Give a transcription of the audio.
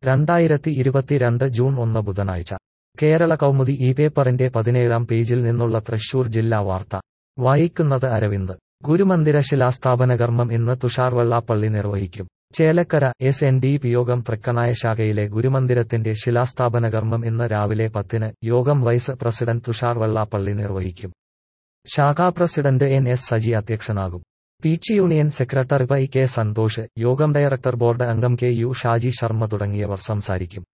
രണ്ടായിരത്തി ഇരുപത്തിരണ്ട് ജൂൺ ഒന്ന് ബുധനാഴ്ച കേരള കൗമുദി ഈ പേപ്പറിന്റെ പതിനേഴാം പേജിൽ നിന്നുള്ള തൃശൂർ ജില്ലാ വാർത്ത വായിക്കുന്നത് അരവിന്ദ് ഗുരുമന്ദിര ശിലാസ്ഥാപന കർമ്മം ഇന്ന് തുഷാർ വെള്ളാപ്പള്ളി നിർവഹിക്കും Chelakkara S N D P യോഗം തൃക്കണായ ശാഖയിലെ ഗുരുമന്ദിരത്തിന്റെ ശിലാസ്ഥാപന കർമ്മം ഇന്ന് രാവിലെ പത്തിന് യോഗം വൈസ് പ്രസിഡന്റ് തുഷാർ വെള്ളാപ്പള്ളി നിർവഹിക്കും ശാഖാ പ്രസിഡന്റ് എൻ എസ് സജി അധ്യക്ഷനാകും Peechi union secretary Pai K Santhosh യോഗം ഡയറക്ടർ ബോർഡ് അംഗം കെ യു ഷാജി ശർമ്മ തുടങ്ങിയവർ സംസാരിക്കും